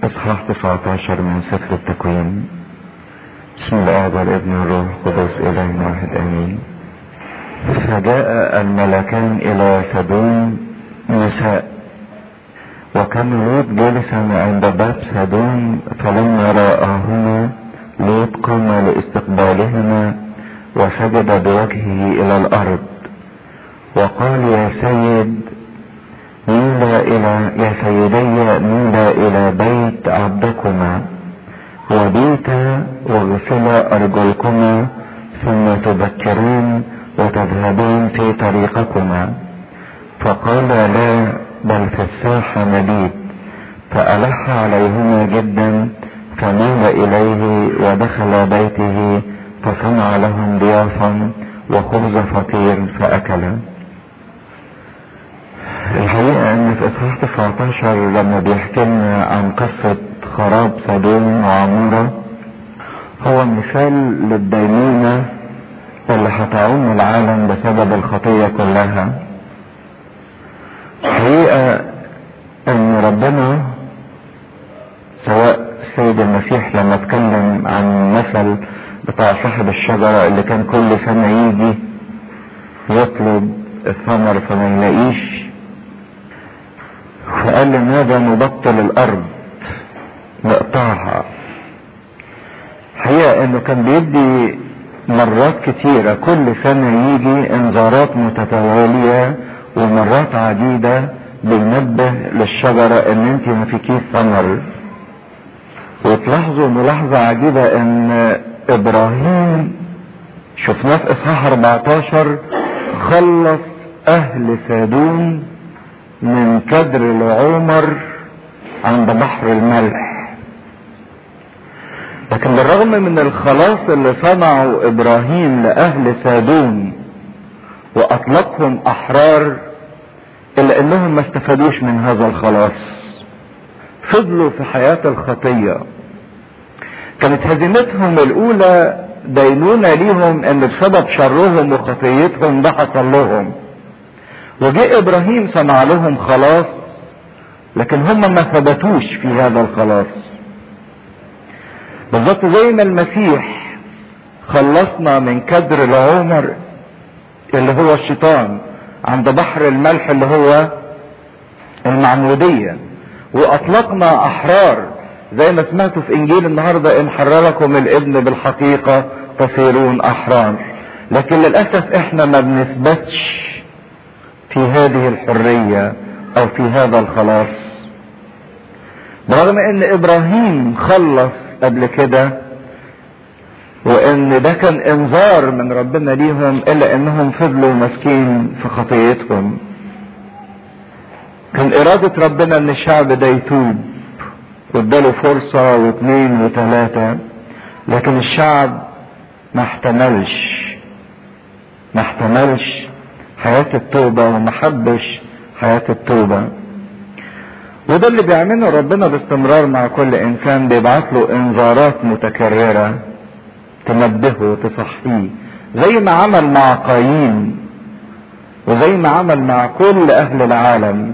اصحاح 19 من سفر التكوين بسم الله والابن والروح القدس اله واحد امين فجاء الملكان الى سدوم نساء وكان لوط جالسا عند باب سدوم فلما رآهما لوط قام لاستقبالهما وسجد بوجهه الى الارض وقال يا سيد ميل الى يا سيدي ميل الى بيت عبدكما وبيتا واغسلا ارجلكما ثم تبكرون وتذهبون في طريقكما فقال لا بل في الساحة مبيت فألح عليهما جدا فميل إليه ودخل بيته فصنع لهم ضيافا وخبز فطير فأكلا الحقيقة ان في اصحاح 19 لما بيحكي لنا عن قصة خراب سدوم وعمورة هو مثال للدينونة اللي هتعوم العالم بسبب الخطية كلها الحقيقة ان ربنا سواء السيد المسيح لما اتكلم عن المثل بتاع صاحب الشجرة اللي كان كل سنة يجي يطلب الثمر فما يلاقيش فقال لماذا نبطل الارض نقطعها حقيقة انه كان بيدي مرات كتيرة كل سنة يجي انذارات متتالية ومرات عديدة بينبه للشجرة ان انت ما فيكيش ثمر وتلاحظوا ملاحظة عجيبة ان ابراهيم شفناه في اصحاح 14 خلص اهل سادوم من كدر العمر عند بحر الملح لكن بالرغم من الخلاص اللي صنعه ابراهيم لاهل سادوم واطلقهم احرار الا انهم ما استفادوش من هذا الخلاص فضلوا في حياة الخطية كانت هزيمتهم الاولى دينونة ليهم ان بسبب شرهم وخطيتهم ده حصل لهم وجاء ابراهيم صنع لهم خلاص لكن هم ما ثبتوش في هذا الخلاص بالظبط زي ما المسيح خلصنا من كدر العمر اللي هو الشيطان عند بحر الملح اللي هو المعمودية واطلقنا احرار زي ما سمعتوا في انجيل النهاردة ان حرركم الابن بالحقيقة تصيرون احرار لكن للاسف احنا ما بنثبتش في هذه الحرية او في هذا الخلاص برغم ان ابراهيم خلص قبل كده وان ده كان انذار من ربنا ليهم الا انهم فضلوا ماسكين في خطيتهم كان ارادة ربنا ان الشعب ده يتوب واداله فرصة واثنين وثلاثة لكن الشعب ما احتملش ما احتملش حياة التوبة وما حبش حياة التوبة وده اللي بيعمله ربنا باستمرار مع كل انسان بيبعت له انذارات متكررة تنبهه وتصحيه زي ما عمل مع قايين وزي ما عمل مع كل اهل العالم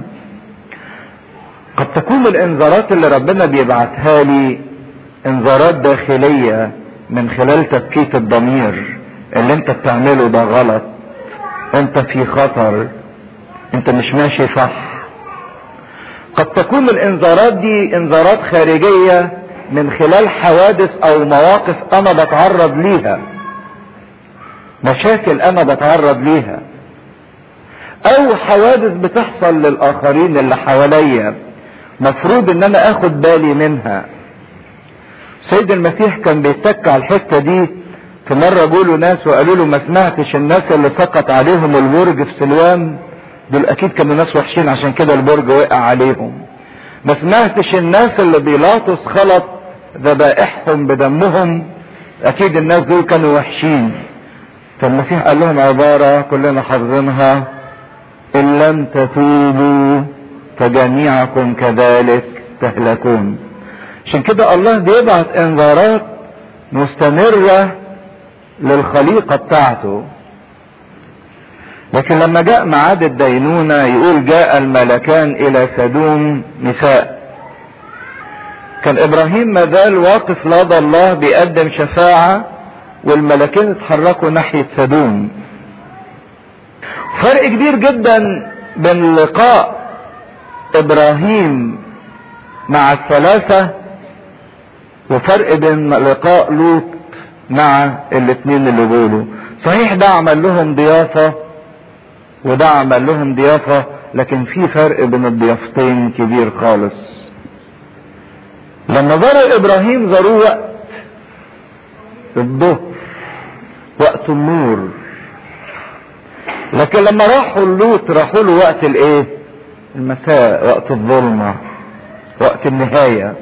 قد تكون الانذارات اللي ربنا بيبعتها لي انذارات داخلية من خلال تبكيت الضمير اللي انت بتعمله ده غلط انت في خطر انت مش ماشي صح قد تكون الانذارات دي انذارات خارجية من خلال حوادث او مواقف انا بتعرض ليها مشاكل انا بتعرض ليها او حوادث بتحصل للاخرين اللي حواليا مفروض ان انا اخد بالي منها سيد المسيح كان بيتك على الحتة دي في مرة جوله ناس وقالوا له ما سمعتش الناس اللي سقط عليهم البرج في سلوان دول اكيد كانوا ناس وحشين عشان كده البرج وقع عليهم ما سمعتش الناس اللي بيلاطس خلط ذبائحهم بدمهم اكيد الناس دول كانوا وحشين فالمسيح قال لهم عبارة كلنا حافظينها ان لم تتوبوا فجميعكم كذلك تهلكون عشان كده الله بيبعت انذارات مستمرة للخليقة بتاعته لكن لما جاء ميعاد الدينونة يقول جاء الملكان إلى سدوم نساء كان ابراهيم ما زال واقف لدى الله بيقدم شفاعة والملاكين اتحركوا ناحية سدوم فرق كبير جدا بين لقاء ابراهيم مع الثلاثة وفرق بين لقاء لوط مع الاثنين اللي بيقولوا صحيح ده عمل لهم ضيافة وده عمل لهم ضيافة لكن في فرق بين الضيافتين كبير خالص لما زار ابراهيم زاروه وقت الظهر وقت النور لكن لما راحوا اللوط راحوا له وقت الايه المساء وقت الظلمة وقت النهاية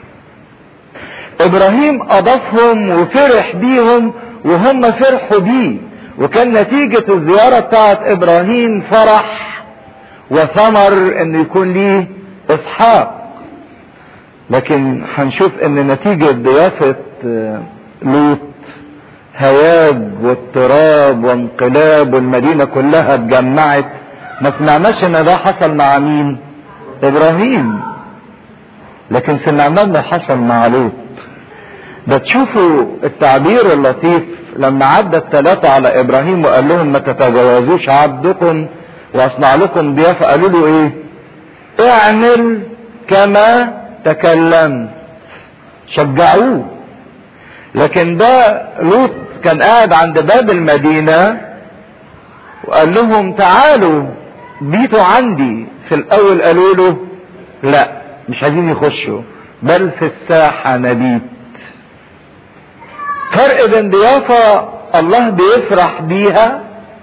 ابراهيم اضافهم وفرح بيهم وهم فرحوا بيه وكان نتيجة الزيارة بتاعت ابراهيم فرح وثمر ان يكون ليه اسحاق لكن هنشوف ان نتيجة ضيافة لوط هياج واضطراب وانقلاب والمدينة كلها اتجمعت ما سمعناش ان ده حصل مع مين ابراهيم لكن سمعنا انه حصل مع لوط ده تشوفوا التعبير اللطيف لما عدى الثلاثة على ابراهيم وقال لهم ما تتجاوزوش عبدكم واصنع لكم ضيافة قالوا له ايه اعمل كما تكلمت شجعوه لكن ده لوط كان قاعد عند باب المدينة وقال لهم تعالوا بيتوا عندي في الاول قالوا له لا مش عايزين يخشوا بل في الساحة نبيت فرق بين ضيافة الله بيفرح بيها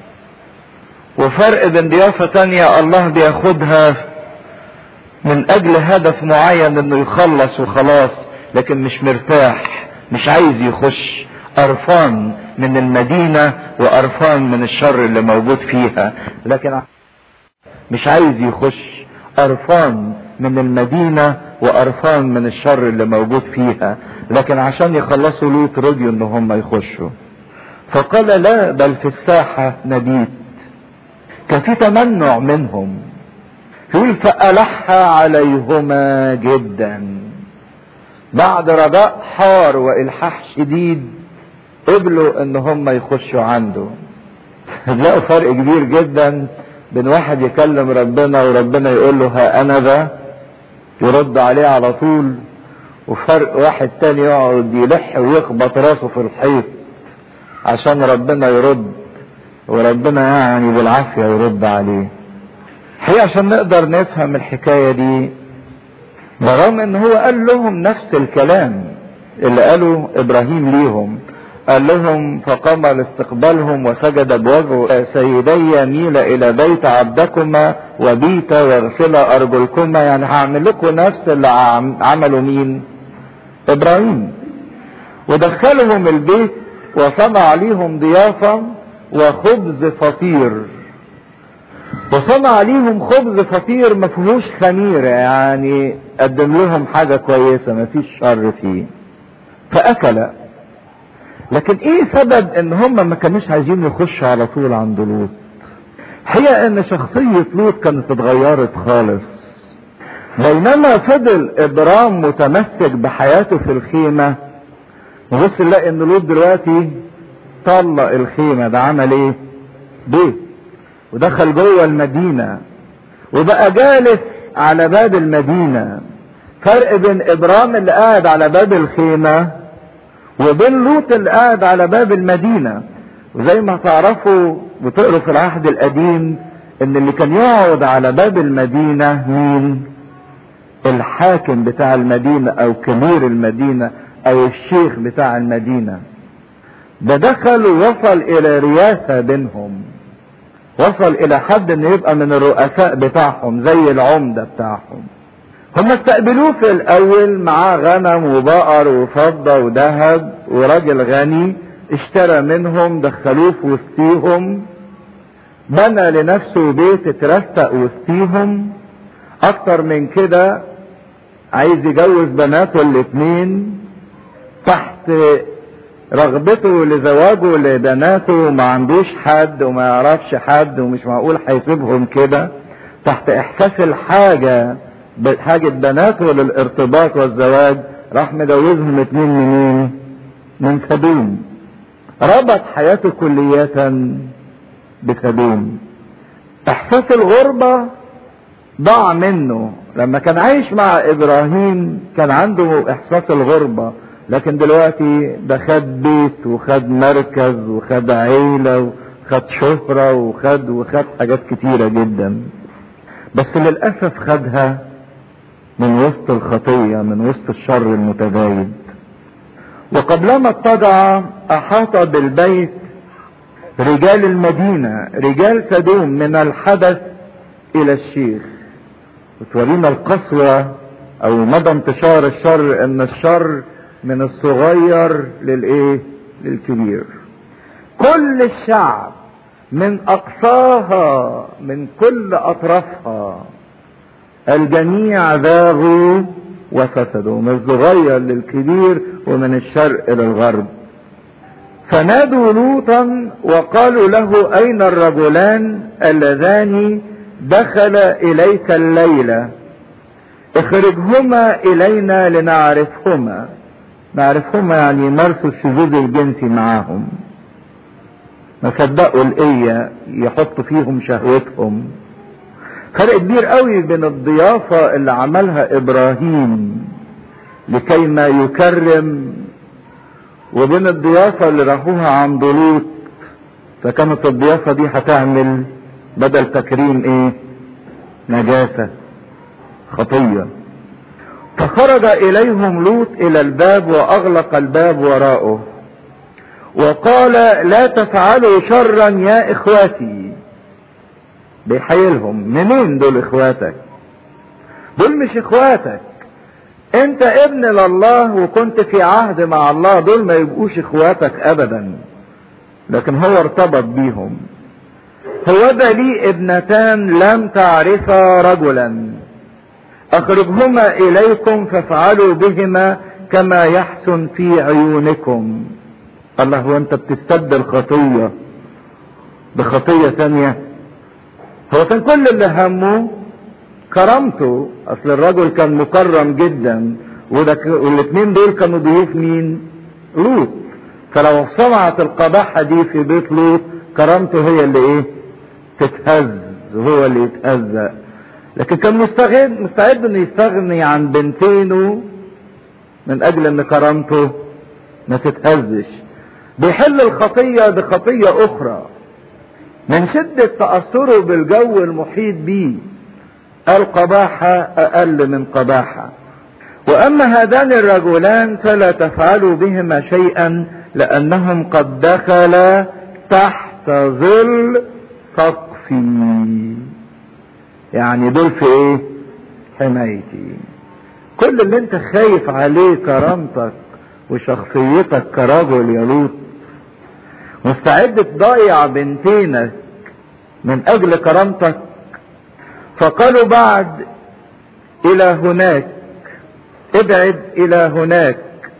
وفرق بين ضيافة تانية الله بياخدها من اجل هدف معين انه يخلص وخلاص لكن مش مرتاح مش عايز يخش قرفان من المدينة وقرفان من الشر اللي موجود فيها لكن مش عايز يخش قرفان من المدينة وقرفان من الشر اللي موجود فيها لكن عشان يخلصوا لوط رضيوا ان هم يخشوا فقال لا بل في الساحة نبيت كان في تمنع منهم يقول فألح عليهما جدا بعد رجاء حار والحاح شديد قبلوا ان هم يخشوا عنده هتلاقوا فرق كبير جدا بين واحد يكلم ربنا وربنا يقول له ها انا ذا يرد عليه على طول وفرق واحد تاني يقعد يلح ويخبط راسه في الحيط عشان ربنا يرد وربنا يعني بالعافية يرد عليه حقيقة عشان نقدر نفهم الحكاية دي برغم ان هو قال لهم نفس الكلام اللي قاله ابراهيم ليهم قال لهم فقام لاستقبالهم وسجد بوجهه سيدي ميل الى بيت عبدكما وبيت واغسل ارجلكما يعني هعمل لكم نفس اللي عملوا مين ابراهيم ودخلهم البيت وصنع ليهم ضيافة وخبز فطير وصنع ليهم خبز فطير ما فيهوش خميرة يعني قدم لهم حاجة كويسة ما فيش شر فيه فأكل لكن ايه سبب ان هم ما كانوش عايزين يخشوا على طول عند لوط هي ان شخصية لوط كانت اتغيرت خالص بينما فضل ابرام متمسك بحياته في الخيمة نبص نلاقي ان لوط دلوقتي طلق الخيمة ده عمل ايه بيت ودخل جوه المدينة وبقى جالس على باب المدينة فرق بين ابرام اللي قاعد على باب الخيمة وبين لوط اللي قاعد على باب المدينة وزي ما تعرفوا بتقروا في العهد القديم ان اللي كان يقعد على باب المدينة مين الحاكم بتاع المدينة او كبير المدينة او الشيخ بتاع المدينة ده دخل ووصل الى رياسة بينهم وصل الى حد انه يبقى من الرؤساء بتاعهم زي العمدة بتاعهم هم استقبلوه في الاول معاه غنم وبقر وفضة وذهب وراجل غني اشترى منهم دخلوه في وسطيهم بنى لنفسه بيت اترستق وسطيهم اكتر من كده عايز يجوز بناته الاتنين تحت رغبته لزواجه لبناته ما عندوش حد وما يعرفش حد ومش معقول هيسيبهم كده تحت احساس الحاجة حاجة بناته للارتباط والزواج راح مجوزهم اتنين منين من سدوم ربط حياته كلية بسدوم احساس الغربة ضاع منه لما كان عايش مع ابراهيم كان عنده احساس الغربة لكن دلوقتي ده خد بيت وخد مركز وخد عيلة وخد شهرة وخد وخد حاجات كتيرة جدا بس للأسف خدها من وسط الخطية من وسط الشر المتزايد وقبلما اتضع أحاط بالبيت رجال المدينة رجال سدوم من الحدث إلى الشيخ وتورينا القسوة أو مدى انتشار الشر إن الشر من الصغير للإيه؟ للكبير كل الشعب من أقصاها من كل أطرافها الجميع ذاغوا وفسدوا من الصغير للكبير ومن الشرق للغرب فنادوا لوطا وقالوا له اين الرجلان اللذان دخل اليك الليله اخرجهما الينا لنعرفهما نعرفهما يعني يمارسوا الشذوذ الجنسي معاهم ما صدقوا الإية يحطوا فيهم شهوتهم فرق كبير قوي بين الضيافة اللي عملها إبراهيم لكي ما يكرم وبين الضيافة اللي راحوها عند لوط فكانت الضيافة دي هتعمل بدل تكريم ايه نجاسة خطية فخرج اليهم لوط الى الباب واغلق الباب وراءه وقال لا تفعلوا شرا يا اخواتي بيحيلهم منين دول اخواتك دول مش اخواتك انت ابن لله وكنت في عهد مع الله دول ما يبقوش اخواتك ابدا لكن هو ارتبط بيهم هو ده لي ابنتان لم تعرفا رجلا اخرجهما اليكم فافعلوا بهما كما يحسن في عيونكم الله هو انت بتستبدل خطية بخطية ثانية هو كان كل اللي همه كرامته اصل الرجل كان مكرم جدا والاثنين دول كانوا ضيوف مين لوط فلو صنعت القباحة دي في بيت لوط كرامته هي اللي ايه تتهز هو اللي يتهزأ لكن كان مستعد مستعد انه يستغني عن بنتينه من اجل ان كرامته ما تتهزش بيحل الخطية بخطية اخرى من شدة تأثره بالجو المحيط بيه القباحة اقل من قباحة واما هذان الرجلان فلا تفعلوا بهما شيئا لانهم قد دخلا تحت ظل سقفي يعني دول في ايه حمايتي كل اللي انت خايف عليه كرامتك وشخصيتك كرجل يا لوط مستعد تضيع بنتينك من اجل كرامتك فقالوا بعد الى هناك ابعد الى هناك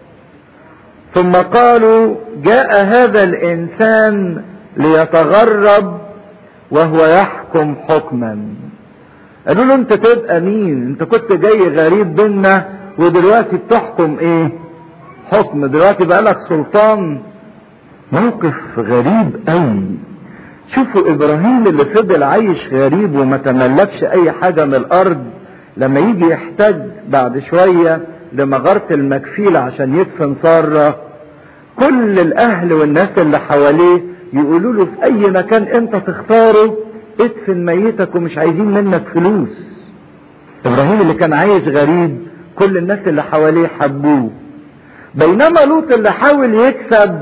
ثم قالوا جاء هذا الانسان ليتغرب وهو يحكم حكما قالوا له انت تبقى مين انت كنت جاي غريب بينا ودلوقتي بتحكم ايه حكم دلوقتي بقالك سلطان موقف غريب قوي شوفوا ابراهيم اللي فضل عايش غريب وما تملكش اي حاجة من الارض لما يجي يحتاج بعد شوية لمغارة المكفيل عشان يدفن سارة كل الاهل والناس اللي حواليه يقولوا له في اي مكان انت تختاره ادفن ميتك ومش عايزين منك فلوس ابراهيم اللي كان عايش غريب كل الناس اللي حواليه حبوه بينما لوط اللي حاول يكسب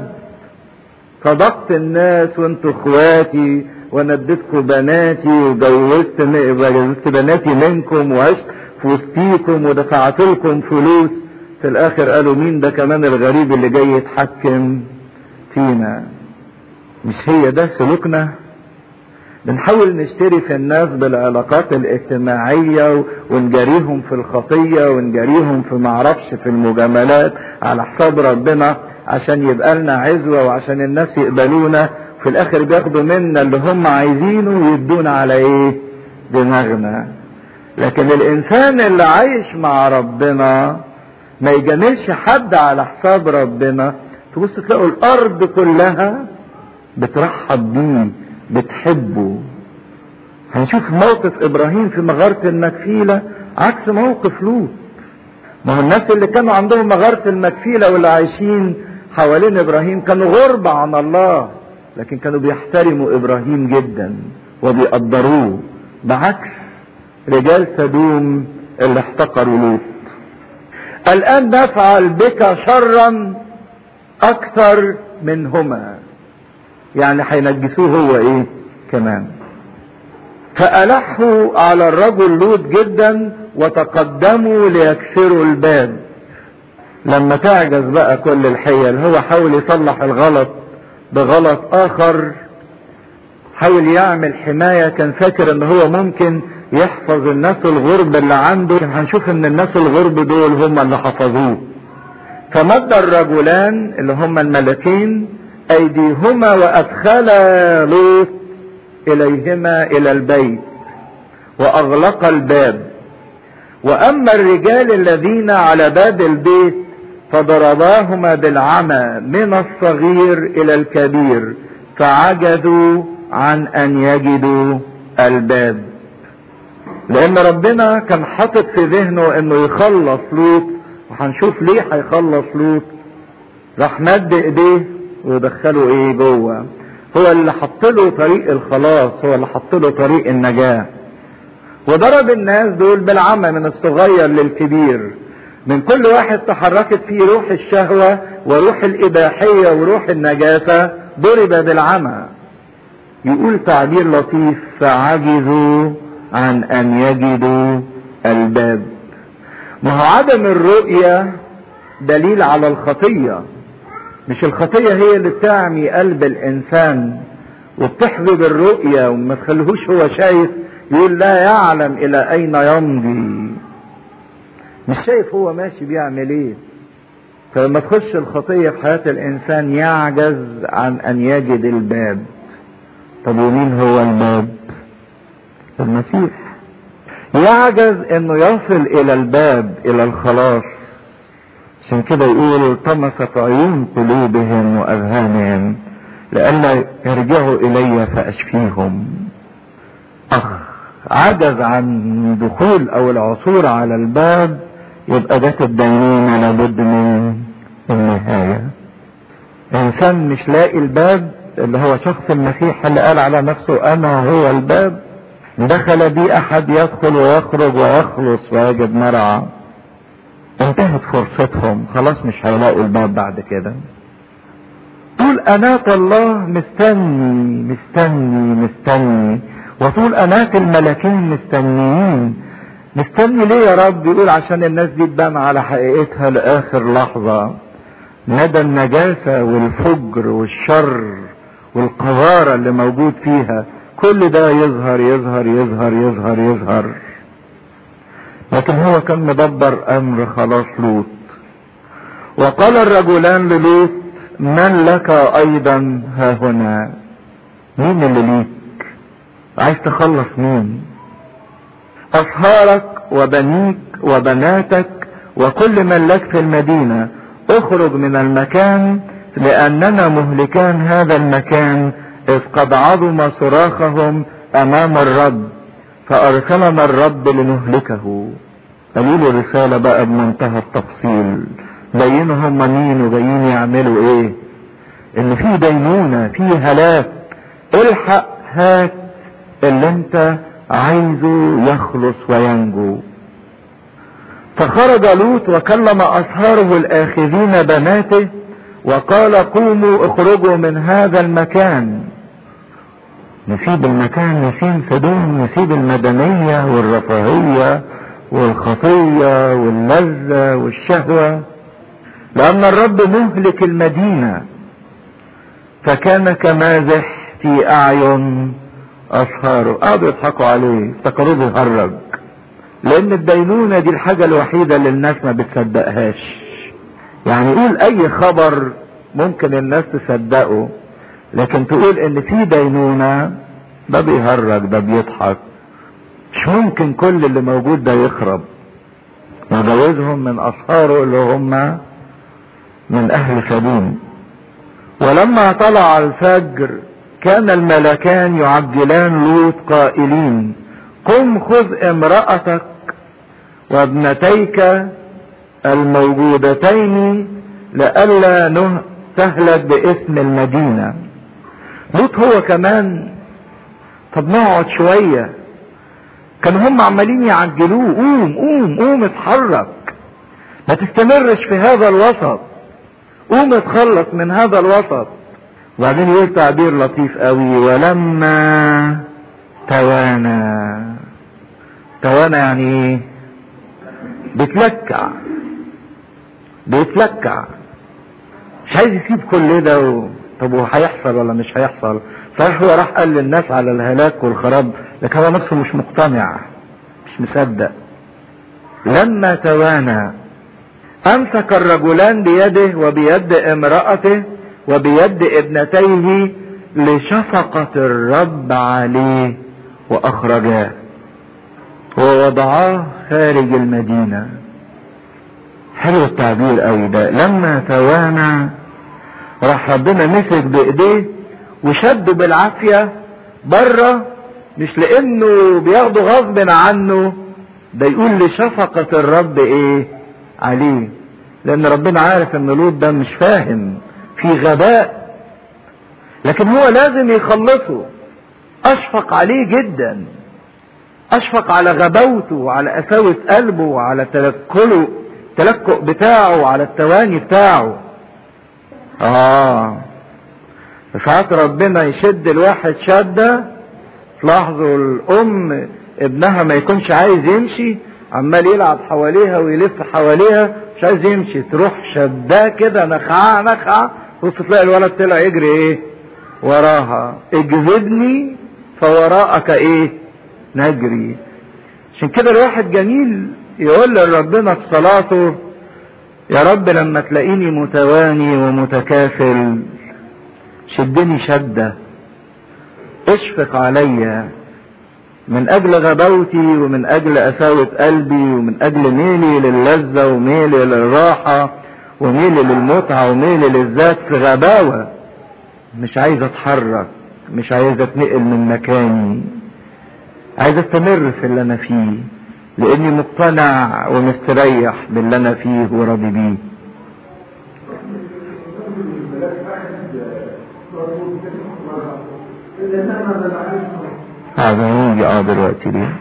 صدقت الناس وانتوا اخواتي وانا اديتكم بناتي وجوزت جوزت بناتي منكم وعشت في وسطيكم ودفعت لكم فلوس في الاخر قالوا مين ده كمان الغريب اللي جاي يتحكم فينا مش هي ده سلوكنا بنحاول نشتري في الناس بالعلاقات الاجتماعية ونجاريهم في الخطية ونجاريهم في معرفش في المجاملات على حساب ربنا عشان يبقى لنا عزوة وعشان الناس يقبلونا في الاخر بياخدوا منا اللي هم عايزينه ويدونا على ايه دماغنا لكن الانسان اللي عايش مع ربنا ما يجاملش حد على حساب ربنا تبص تلاقوا الارض كلها بترحب بيه بتحبه هنشوف موقف ابراهيم في مغارة المكفيلة عكس موقف لوط ما هو الناس اللي كانوا عندهم مغارة المكفيلة واللي عايشين حوالين ابراهيم كانوا غربة عن الله لكن كانوا بيحترموا ابراهيم جدا وبيقدروه بعكس رجال سدوم اللي احتقروا لوط الان نفعل بك شرا اكثر منهما يعني هينجسوه هو ايه كمان فألحوا على الرجل لوط جدا وتقدموا ليكسروا الباب لما تعجز بقى كل الحيل هو حاول يصلح الغلط بغلط اخر حاول يعمل حماية كان فاكر ان هو ممكن يحفظ الناس الغرب اللي عنده هنشوف ان الناس الغرب دول هم اللي حفظوه فمد الرجلان اللي هم الملكين ايديهما وادخلا لوط اليهما الى البيت واغلق الباب واما الرجال الذين على باب البيت فضرباهما بالعمى من الصغير الى الكبير فعجزوا عن ان يجدوا الباب لان ربنا كان حاطط في ذهنه انه يخلص لوط وهنشوف ليه هيخلص لوط راح مد ايديه ودخله ايه جوه هو اللي حط له طريق الخلاص هو اللي حط له طريق النجاه وضرب الناس دول بالعمى من الصغير للكبير من كل واحد تحركت فيه روح الشهوة وروح الإباحية وروح النجاسة ضرب بالعمى يقول تعبير لطيف فعجزوا عن أن يجدوا الباب ما هو عدم الرؤية دليل على الخطية مش الخطية هي اللي بتعمي قلب الإنسان وبتحجب الرؤية وما تخليهوش هو شايف يقول لا يعلم إلى أين يمضي مش شايف هو ماشي بيعمل ايه فلما تخش الخطية في حياة الإنسان يعجز عن أن يجد الباب طب ومين هو الباب المسيح يعجز انه يصل الى الباب الى الخلاص عشان كده يقول طمست عيون قلوبهم واذهانهم لئلا يرجعوا الي فاشفيهم اخ عجز عن دخول او العثور على الباب يبقى جت الدينونة لابد من النهاية انسان مش لاقي الباب اللي هو شخص المسيح اللي قال على نفسه انا هو الباب دخل بي احد يدخل ويخرج ويخلص ويجد مرعى انتهت فرصتهم خلاص مش هيلاقوا الباب بعد كده طول انات الله مستني مستني مستني وطول انات الملكين مستنيين مستني ليه يا رب يقول عشان الناس دي تبان على حقيقتها لاخر لحظة ندى النجاسة والفجر والشر والقذارة اللي موجود فيها كل ده يظهر يظهر يظهر يظهر يظهر لكن هو كان مدبر امر خلاص لوط وقال الرجلان للوط من لك ايضا ها هنا مين اللي ليك عايز تخلص مين اصهارك وبنيك وبناتك وكل من لك في المدينة اخرج من المكان لاننا مهلكان هذا المكان اذ قد عظم صراخهم امام الرب فارسلنا الرب لنهلكه قالوا له رسالة بقى بمنتهى التفصيل بينوا هم مين وجايين يعملوا ايه ان في دينونة في هلاك الحق هات اللي انت عايزه يخلص وينجو فخرج لوط وكلم اصهاره الاخذين بناته وقال قوموا اخرجوا من هذا المكان نسيب المكان نسيب سدوم نسيب المدنية والرفاهية والخطية واللذة والشهوة لأن الرب مهلك المدينة فكان كمازح في أعين أصهاره قعدوا يضحكوا عليه افتكروه بيهرج لأن الدينونة دي الحاجة الوحيدة اللي الناس ما بتصدقهاش يعني يقول أي خبر ممكن الناس تصدقه لكن تقول ان في دينونة ده بيهرج ده بيضحك مش ممكن كل اللي موجود ده يخرب ما وجوزهم من اصهاره اللي هم من اهل سدوم ولما طلع الفجر كان الملكان يعجلان لوط قائلين قم خذ امرأتك وابنتيك الموجودتين لئلا تهلك باسم المدينة لوط هو كمان طب نقعد شوية كانوا هم عمالين يعجلوه قوم قوم قوم اتحرك ما تستمرش في هذا الوسط قوم اتخلص من هذا الوسط وبعدين يقول تعبير لطيف قوي ولما توانى توانى يعني ايه بيتلكع بيتلكع مش عايز يسيب كل ده و... طب وهيحصل ولا مش هيحصل صحيح هو راح قال للناس على الهلاك والخراب لكن هو نفسه مش مقتنع مش مصدق لما توانى امسك الرجلان بيده وبيد امرأته وبيد ابنتيه لشفقة الرب عليه واخرجاه ووضعاه خارج المدينة حلو التعبير قوي ده لما توانى راح ربنا مسك بايديه وشده بالعافية بره مش لانه بياخده غصب عنه ده يقول لشفقة الرب ايه عليه لان ربنا عارف ان لوط ده مش فاهم في غباء لكن هو لازم يخلصه اشفق عليه جدا اشفق على غباوته وعلى قساوة قلبه وعلى تلكله التلكؤ بتاعه وعلى التواني بتاعه اه ساعات ربنا يشد الواحد شدة تلاحظوا الام ابنها ما يكونش عايز يمشي عمال يلعب حواليها ويلف حواليها مش عايز يمشي تروح شداه كده نخعه نخعه بص تلاقي الولد طلع يجري ايه وراها اجذبني فوراءك ايه نجري عشان كده الواحد جميل يقول لربنا في صلاته يا رب لما تلاقيني متواني ومتكاسل شدني شدة اشفق عليا من اجل غباوتي ومن اجل قساوة قلبي ومن اجل ميلي للذة وميلي للراحة وميلي للمتعة وميلي للذات في غباوة مش عايز اتحرك مش عايز اتنقل من مكاني عايز استمر في اللي انا فيه لاني مقتنع ومستريح باللي انا فيه وراضي بيه هذا هيجي اه دلوقتي ليه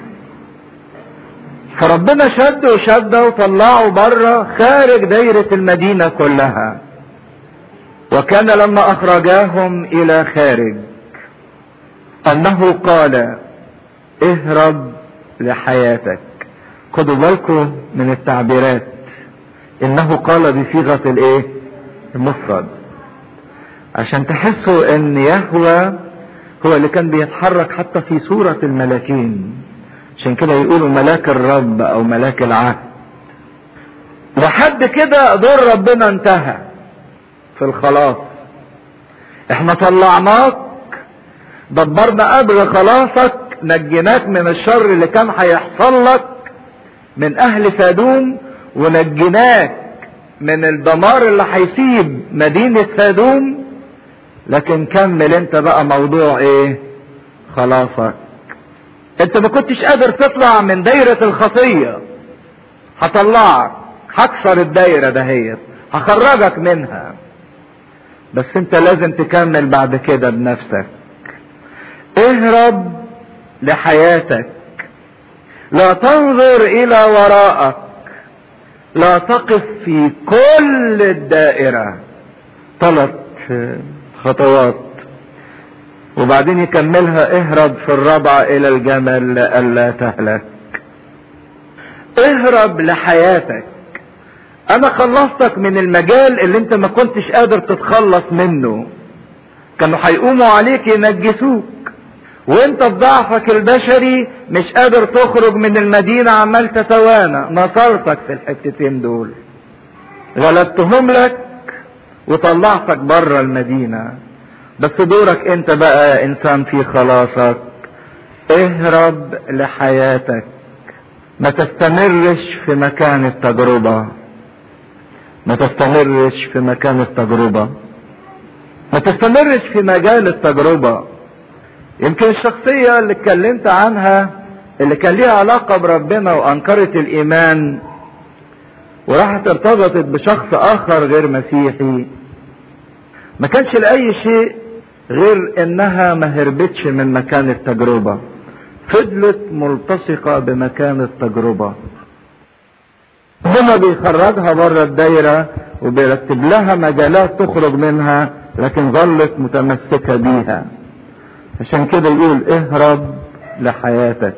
فربنا شد وشد وطلعه بره خارج دايرة المدينة كلها وكان لما اخرجاهم الى خارج انه قال اهرب لحياتك خدوا بالكم من التعبيرات انه قال بصيغة الايه المفرد عشان تحسوا ان يهوى هو اللي كان بيتحرك حتى في صورة الملاكين عشان كده يقولوا ملاك الرب او ملاك العهد لحد كده دور ربنا انتهى في الخلاص احنا طلعناك دبرنا قبل خلاصك نجيناك من الشر اللي كان هيحصل لك من اهل سادوم ونجيناك من الدمار اللي هيسيب مدينة سادوم لكن كمل انت بقى موضوع ايه خلاصك انت ما كنتش قادر تطلع من دايرة الخطية هطلعك هكسر الدايرة دهيت هخرجك منها بس انت لازم تكمل بعد كده بنفسك اهرب لحياتك لا تنظر الى وراءك لا تقف في كل الدائرة ثلاث خطوات وبعدين يكملها اهرب في الرابعة الى الجمل لئلا تهلك اهرب لحياتك انا خلصتك من المجال اللي انت ما كنتش قادر تتخلص منه كانوا هيقوموا عليك ينجسوك وانت بضعفك البشري مش قادر تخرج من المدينة عمال تتوانى نصرتك في الحتتين دول غلبتهم لك وطلعتك بره المدينة بس دورك انت بقى انسان في خلاصك اهرب لحياتك ما تستمرش في مكان التجربة ما تستمرش في مكان التجربة ما تستمرش في مجال التجربة يمكن الشخصية اللي اتكلمت عنها اللي كان ليها علاقة بربنا وأنكرت الإيمان وراحت ارتبطت بشخص آخر غير مسيحي ما كانش لأي شيء غير إنها ما هربتش من مكان التجربة فضلت ملتصقة بمكان التجربة ربنا بيخرجها بره الدايرة وبيرتب لها مجالات تخرج منها لكن ظلت متمسكة بيها عشان كده يقول اهرب لحياتك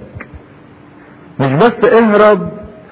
مش بس اهرب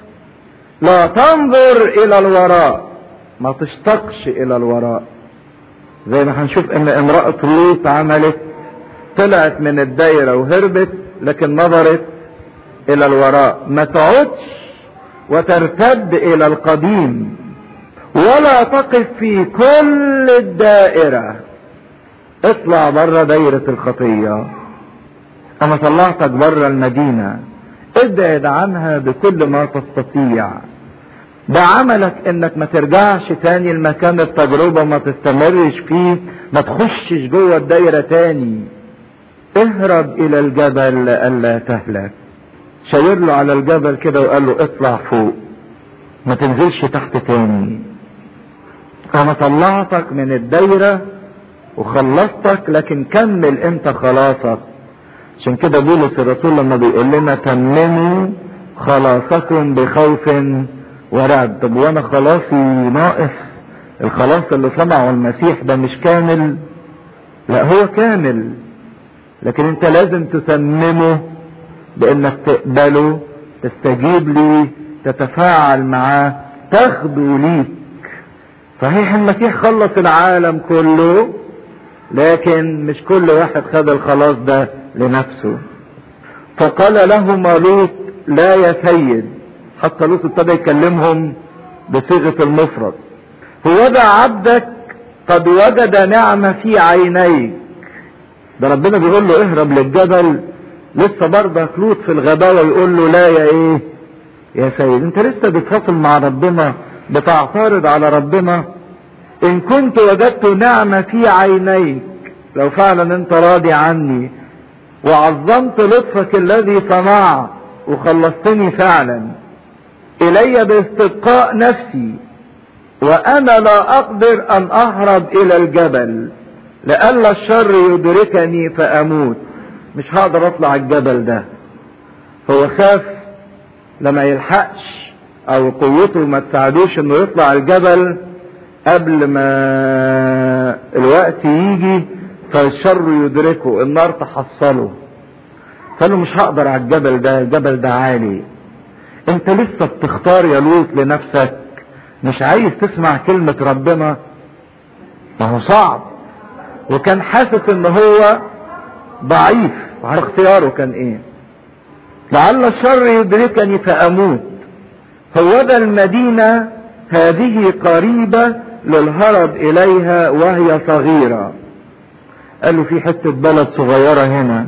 لا تنظر الى الوراء ما تشتقش الى الوراء زي ما هنشوف ان امرأة لوط عملت طلعت من الدايرة وهربت لكن نظرت الى الوراء ما تقعدش وترتد الى القديم ولا تقف في كل الدائرة اطلع بره دايرة الخطية انا طلعتك بره المدينة ابعد عنها بكل ما تستطيع ده عملك انك ما ترجعش تاني لمكان التجربة ما تستمرش فيه ما تخشش جوه الدايرة تاني اهرب الى الجبل لئلا تهلك شاور له على الجبل كده وقال له اطلع فوق ما تنزلش تحت تاني انا طلعتك من الدايرة وخلصتك لكن كمل انت خلاصك عشان كده بولس الرسول لما بيقول لنا تمموا خلاصكم بخوف ورعب طب وانا خلاصي ناقص الخلاص اللي صنعه المسيح ده مش كامل لا هو كامل لكن انت لازم تتممه بانك تقبله تستجيب ليه تتفاعل معاه تاخده ليك صحيح المسيح خلص العالم كله لكن مش كل واحد خد الخلاص ده لنفسه فقال لهما لوط لا يا سيد حتى لوط ابتدى يكلمهم بصيغة المفرد هو ده عبدك قد وجد نعمة في عينيك ده ربنا بيقول له اهرب للجبل لسه برضك لوط في الغباوة يقول له لا يا ايه يا سيد انت لسه بتفاصل مع ربنا بتعترض على ربنا ان كنت وجدت نعمة في عينيك لو فعلا انت راضي عني وعظمت لطفك الذي صنعت وخلصتني فعلا الي باستبقاء نفسي وانا لا اقدر ان اهرب الى الجبل لئلا الشر يدركني فاموت مش هقدر اطلع الجبل ده هو خاف لما يلحقش او قوته ما تساعدوش انه يطلع الجبل قبل ما الوقت يجي فالشر يدركه النار تحصله قال له مش هقدر على الجبل ده الجبل ده عالي انت لسه بتختار يا لوط لنفسك مش عايز تسمع كلمة ربنا ما هو صعب وكان حاسس ان هو ضعيف وعلى اختياره كان ايه لعل الشر يدركني فاموت هو ده المدينة هذه قريبة للهرب اليها وهي صغيرة قال له في حتة بلد صغيرة هنا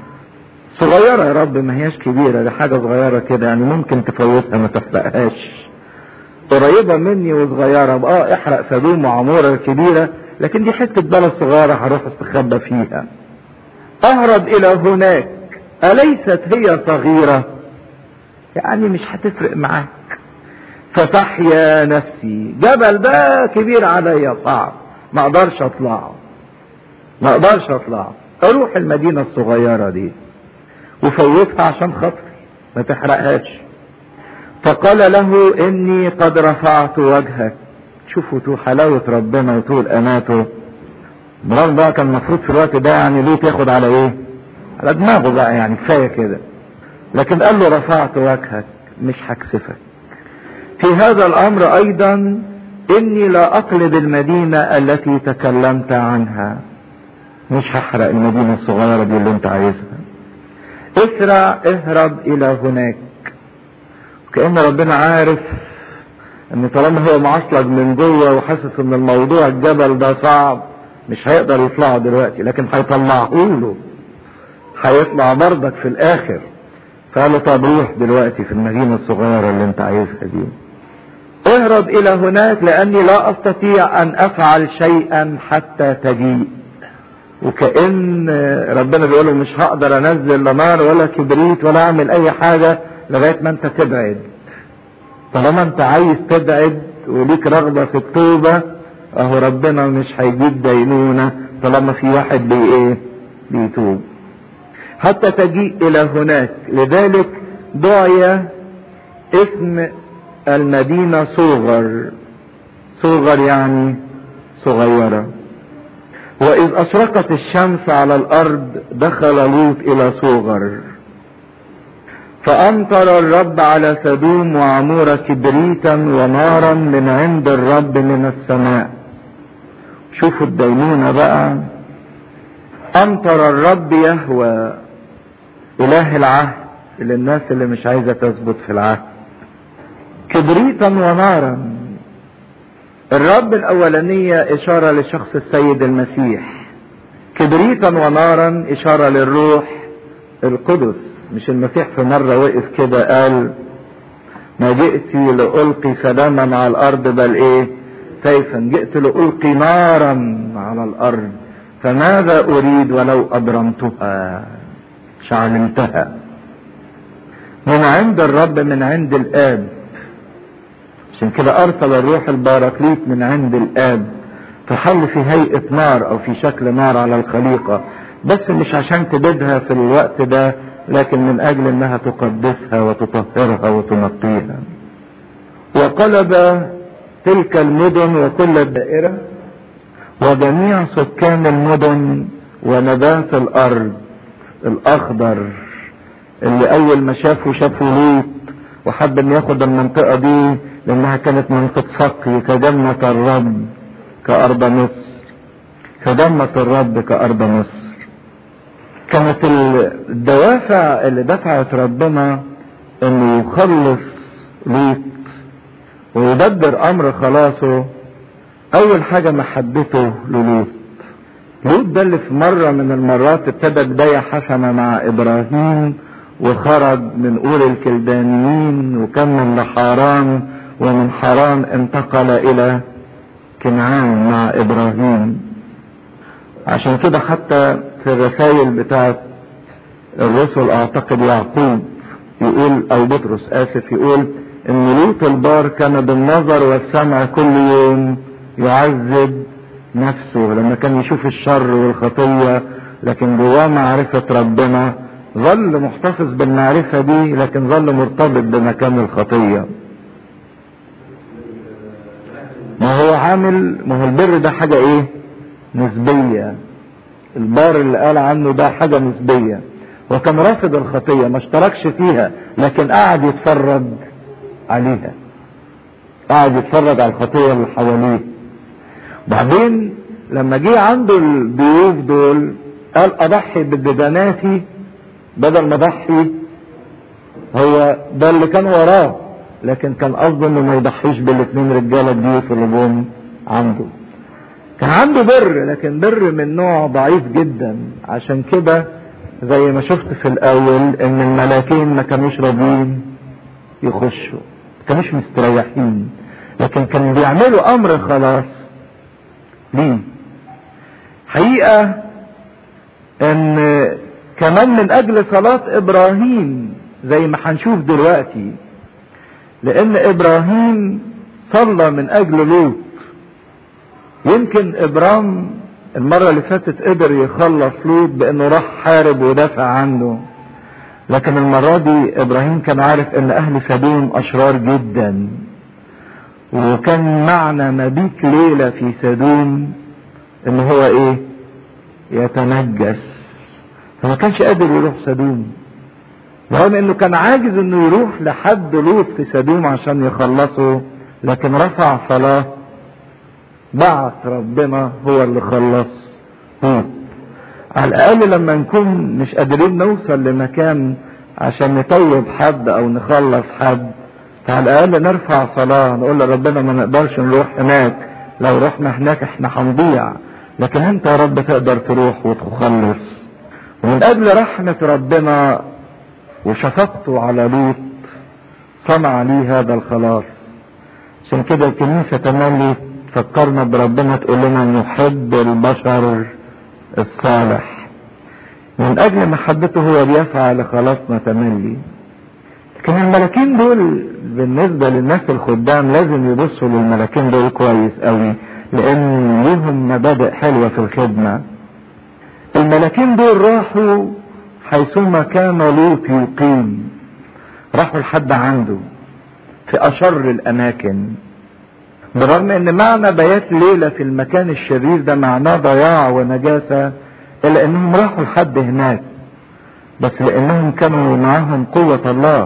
صغيرة يا رب ما هياش كبيرة دي حاجة صغيرة كده يعني ممكن تفوتها ما تحرقهاش قريبة مني وصغيرة اه احرق سدوم وعمورة الكبيرة لكن دي حتة بلد صغيرة هروح استخبى فيها اهرب الى هناك اليست هي صغيرة يعني مش هتفرق معاك فتحيا نفسي جبل ده كبير عليا صعب ما اقدرش اطلعه ما اقدرش اطلعه اروح المدينة الصغيرة دي وفوتها عشان خاطري ما تحرقهاش فقال له اني قد رفعت وجهك شوفوا تو حلاوة ربنا وطول اماته برغم بقى كان المفروض في الوقت ده يعني ليه تاخد على ايه على دماغه بقى يعني كفاية كده لكن قال له رفعت وجهك مش هكسفك في هذا الامر ايضا اني لا اقلب المدينة التي تكلمت عنها مش هحرق المدينة الصغيرة دي اللي انت عايزها اسرع اهرب الى هناك كأن ربنا عارف ان طالما هو معصلج من جوه وحاسس ان الموضوع الجبل ده صعب مش هيقدر يطلعه دلوقتي لكن هيطلعه له هيطلع برضك في الاخر فقال له طب روح دلوقتي في المدينة الصغيرة اللي انت عايزها دي اهرب الى هناك لاني لا استطيع ان افعل شيئا حتى تجيء وكأن ربنا بيقول له مش هقدر انزل لا نار ولا كبريت ولا اعمل اي حاجة لغاية ما انت تبعد طالما انت عايز تبعد وليك رغبة في التوبة اهو ربنا مش هيجيب دينونة طالما في واحد بي ايه بيتوب حتى تجيء الى هناك لذلك دعي اسم المدينة صغر صغر يعني صغيرة وإذ أشرقت الشمس على الأرض دخل لوط إلى صغر فأمطر الرب على سدوم وعمورة كبريتا ونارا من عند الرب من السماء شوفوا الدينونة بقى أمطر الرب يهوى إله العهد للناس اللي مش عايزة تثبت في العهد كبريتا ونارا الرب الأولانية إشارة لشخص السيد المسيح كبريتا ونارا إشارة للروح القدس مش المسيح في مرة وقف كده قال ما جئت لألقي سلاما على الأرض بل إيه سيفا جئت لألقي نارا على الأرض فماذا أريد ولو أبرمتها شعلمتها من عند الرب من عند الآب عشان كده أرسل الروح الباراكليت من عند الآب تحل في هيئة نار أو في شكل نار على الخليقة بس مش عشان تبيدها في الوقت ده لكن من أجل أنها تقدسها وتطهرها وتنقيها وقلب تلك المدن وكل الدائرة وجميع سكان المدن ونبات الأرض الأخضر اللي أول ما شافوا شافوا لوط وحب أن ياخد المنطقة دي لأنها كانت منطقة سقي كجنة الرب كأرض مصر كجنة الرب كأرض مصر كانت الدوافع اللي دفعت ربنا انه يخلص لوط ويدبر امر خلاصه اول حاجة محبته للوط لوط ده اللي في مرة من المرات ابتدى بداية حسنة مع ابراهيم وخرج من أور الكلدانيين وكمل لحاران ومن حران انتقل الى كنعان مع ابراهيم عشان كده حتى في الرسائل بتاعت الرسل اعتقد يعقوب يقول او بطرس اسف يقول ان لوط البار كان بالنظر والسمع كل يوم يعذب نفسه لما كان يشوف الشر والخطية لكن جواه معرفة ربنا ظل محتفظ بالمعرفة دي لكن ظل مرتبط بمكان الخطية ما هو عامل ما هو البر ده حاجة ايه نسبية البار اللي قال عنه ده حاجة نسبية وكان رافض الخطية ما اشتركش فيها لكن قعد يتفرج عليها قعد يتفرج على الخطية اللي حواليه بعدين لما جه عنده الضيوف دول قال اضحي بدداناتي بدل ما اضحي هو ده اللي كان وراه لكن كان قصده انه ما يضحيش بالاثنين رجاله الضيوف اللي جم عنده كان عنده بر لكن بر من نوع ضعيف جدا عشان كده زي ما شفت في الاول ان الملاكين ما كانوش راضيين يخشوا ما كانوش مستريحين لكن كانوا بيعملوا امر خلاص ليه حقيقة ان كمان من اجل صلاة ابراهيم زي ما هنشوف دلوقتي لان ابراهيم صلى من اجل لوط يمكن ابرام المرة اللي فاتت قدر يخلص لوط بانه راح حارب ودافع عنه لكن المرة دي ابراهيم كان عارف ان اهل سدوم اشرار جدا وكان معنى مبيت ليلة في سدوم ان هو ايه يتنجس فما كانش قادر يروح سدوم رغم انه كان عاجز انه يروح لحد لوط في سدوم عشان يخلصه لكن رفع صلاة بعت ربنا هو اللي خلص هو على الاقل لما نكون مش قادرين نوصل لمكان عشان نطيب حد او نخلص حد فعلى الاقل نرفع صلاة نقول لربنا ما نقدرش نروح هناك لو رحنا هناك احنا هنضيع لكن انت يا رب تقدر تروح وتخلص ومن اجل رحمة ربنا وشفقته على لوط صنع لي هذا الخلاص عشان كده الكنيسة تملي تفكرنا بربنا تقول لنا نحب البشر الصالح من اجل محبته هو بيسعى لخلاصنا تملي لكن الملاكين دول بالنسبة للناس الخدام لازم يبصوا للملاكين دول كويس قوي لان ليهم مبادئ حلوة في الخدمة الملاكين دول راحوا حيثما كان لوط يقيم راحوا لحد عنده في اشر الاماكن برغم ان معنى بيات ليلة في المكان الشرير ده معناه ضياع ونجاسة الا انهم راحوا لحد هناك بس لانهم كانوا معاهم قوة الله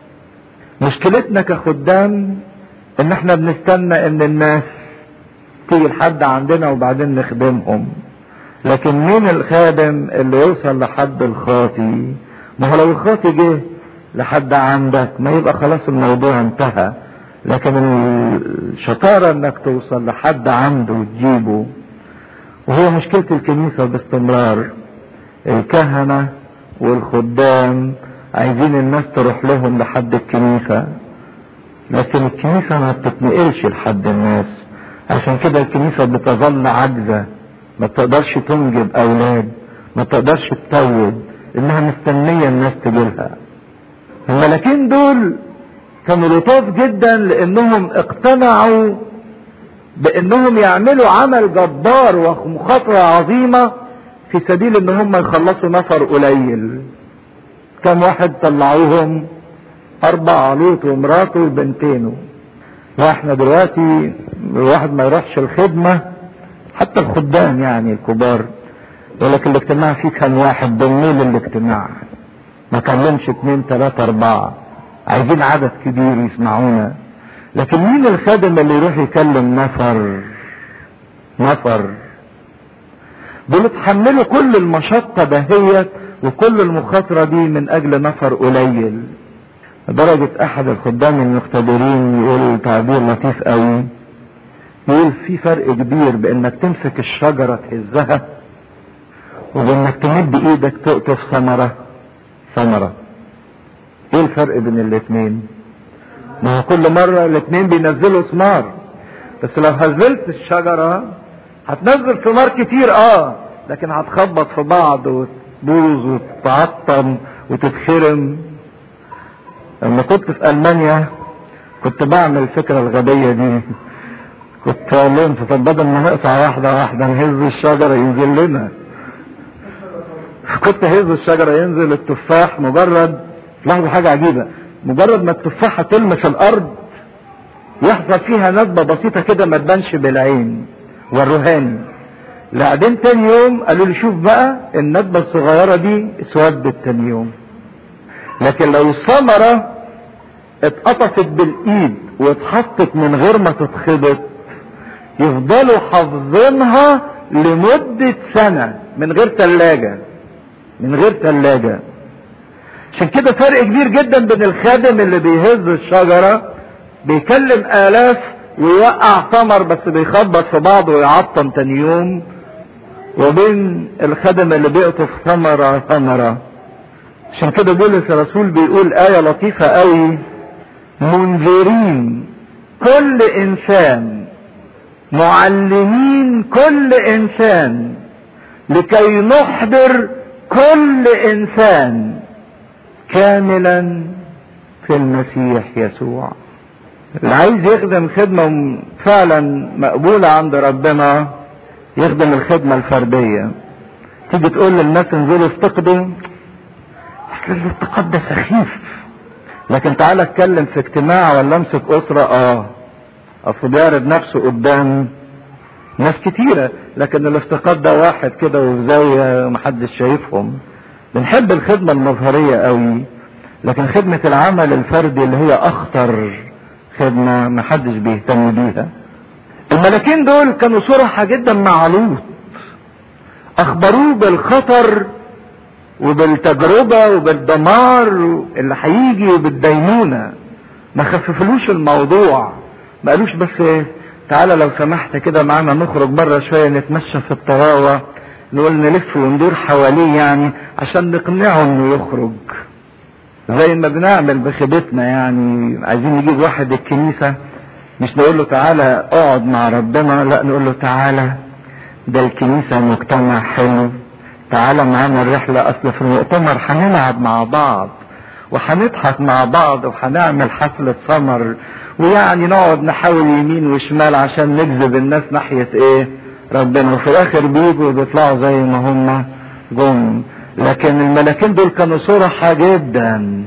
مشكلتنا كخدام ان احنا بنستنى ان الناس تيجي لحد عندنا وبعدين نخدمهم لكن مين الخادم اللي يوصل لحد الخاطي ما هو لو الخاطي جه لحد عندك ما يبقى خلاص الموضوع انتهى لكن الشطارة انك توصل لحد عنده وتجيبه وهو مشكلة الكنيسة باستمرار الكهنة والخدام عايزين الناس تروح لهم لحد الكنيسة لكن الكنيسة ما بتتنقلش لحد الناس عشان كده الكنيسة بتظل عاجزة ما بتقدرش تنجب اولاد ما بتقدرش تتوب انها مستنية الناس تجيلها الملاكين دول كانوا لطاف جدا لانهم اقتنعوا بانهم يعملوا عمل جبار ومخاطرة عظيمة في سبيل ان هم يخلصوا نفر قليل كم واحد طلعوهم اربع لوط ومراته وبنتينه واحنا دلوقتي الواحد ما يروحش الخدمة حتى الخدام يعني الكبار يقول لك الاجتماع فيه كان واحد بالليل الاجتماع ما كلمش اتنين تلاتة اربعة عايزين عدد كبير يسمعونا لكن مين الخادم اللي يروح يكلم نفر نفر دول اتحملوا كل المشقة دهيت وكل المخاطرة دي من اجل نفر قليل لدرجة احد الخدام المقتدرين يقول تعبير لطيف قوي يقول في فرق كبير بانك تمسك الشجرة تهزها وبانك تمد ايدك تقطف ثمرة ثمرة ايه الفرق بين الاتنين ما هو كل مرة الاتنين بينزلوا ثمار بس لو هزلت الشجرة هتنزل ثمار كتير اه لكن هتخبط في بعض وتبوظ وتتعطم وتتخرم لما كنت في المانيا كنت بعمل الفكرة الغبية دي كنت اقول لهم طب بدل ما نقطع واحدة واحدة نهز الشجرة ينزل لنا كنت هز الشجرة ينزل التفاح مجرد لاحظوا حاجة عجيبة مجرد ما التفاحة تلمس الأرض يحصل فيها ندبة بسيطة كده ما تبانش بالعين والرهان بعدين تاني يوم قالوا لي شوف بقى الندبة الصغيرة دي اسودت تاني يوم لكن لو الثمرة اتقطفت بالايد واتحطت من غير ما تتخبط يفضلوا حافظينها لمدة سنة من غير تلاجة من غير تلاجة عشان كده فرق كبير جدا بين الخادم اللي بيهز الشجرة بيكلم آلاف ويوقع ثمر بس بيخبط في بعض ويعطم تاني يوم وبين الخادم اللي بيقطف ثمرة ثمرة عشان كده بولس الرسول بيقول آية لطيفة قوي منذرين كل إنسان معلمين كل إنسان لكي نحضر كل إنسان كاملا في المسيح يسوع اللي عايز يخدم خدمة فعلا مقبولة عند ربنا يخدم الخدمة الفردية تيجي تقول للناس انزلوا افتقدوا اصل الافتقاد ده سخيف لكن تعالى اتكلم في اجتماع ولا امسك اسرة اه اصل بيعرض نفسه قدام ناس كتيرة لكن الافتقاد ده واحد كده وفي زاوية محدش شايفهم بنحب الخدمة المظهرية قوي لكن خدمة العمل الفردي اللي هي اخطر خدمة محدش بيهتم بيها الملاكين دول كانوا صرحة جدا مع لوط اخبروه بالخطر وبالتجربة وبالدمار اللي هيجي وبالدينونة ما خففلوش الموضوع ما قالوش بس تعالى لو سمحت كده معانا نخرج بره شوية نتمشى في الطراوة نقول نلف وندور حواليه يعني عشان نقنعه انه يخرج زي ما بنعمل بخيبتنا يعني عايزين نجيب واحد الكنيسة مش نقول له تعالى اقعد مع ربنا لا نقول له تعالى ده الكنيسة مجتمع حلو تعالى معانا الرحلة اصل في المؤتمر هنلعب مع بعض وهنضحك مع بعض وهنعمل حفلة سمر ويعني نقعد نحاول يمين وشمال عشان نجذب الناس ناحية ايه ربنا وفي الاخر بيجوا وبيطلعوا زي ما هم جم لكن الملاكين دول كانوا صرحة جدا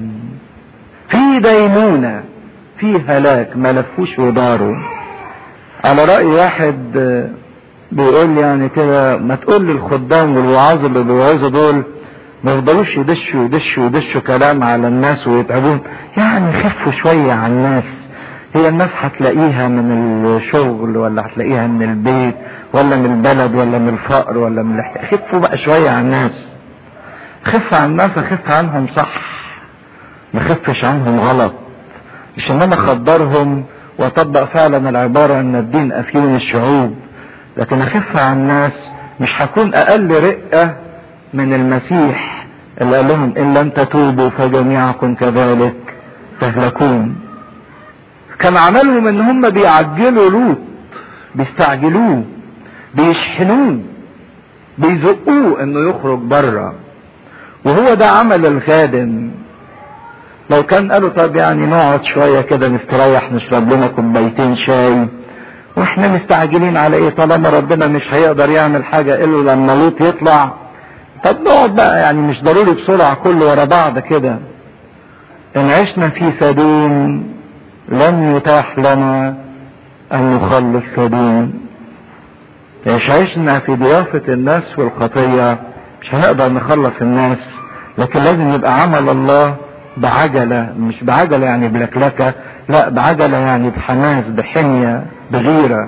في دينونة في هلاك ما لفوش وداروا على رأي واحد بيقول يعني كده ما تقول للخدام والوعاظ اللي بيوعظوا دول ما يفضلوش يدشوا يدشوا يدشوا كلام على الناس ويتعبون يعني خفوا شوية على الناس هي الناس هتلاقيها من الشغل ولا هتلاقيها من البيت ولا من البلد ولا من الفقر ولا من الاحتياج خفوا بقى شوية على الناس خف على الناس اخف عنهم صح ما خفش عنهم غلط مش ان انا اخدرهم واطبق فعلا العبارة ان الدين افيون الشعوب لكن اخف على الناس مش هكون اقل رقة من المسيح اللي قال لهم ان لم تتوبوا فجميعكم كذلك تهلكون كان عملهم ان هم بيعجلوا لوط بيستعجلوه بيشحنوه بيزقوه انه يخرج بره وهو ده عمل الخادم لو كان قالوا طب يعني نقعد شوية كده نستريح نشرب لنا كوبايتين شاي واحنا مستعجلين على ايه طالما ربنا مش هيقدر يعمل حاجة الا لما لوط يطلع طب نقعد بقى يعني مش ضروري بسرعة كله ورا بعض كده ان عشنا في سدوم لن يتاح لنا ان نخلص سدوم مش عشنا في ضيافة الناس والخطية مش هنقدر نخلص الناس لكن لازم يبقى عمل الله بعجلة مش بعجلة يعني بلكلكة لا بعجلة يعني بحماس بحمية بغيرة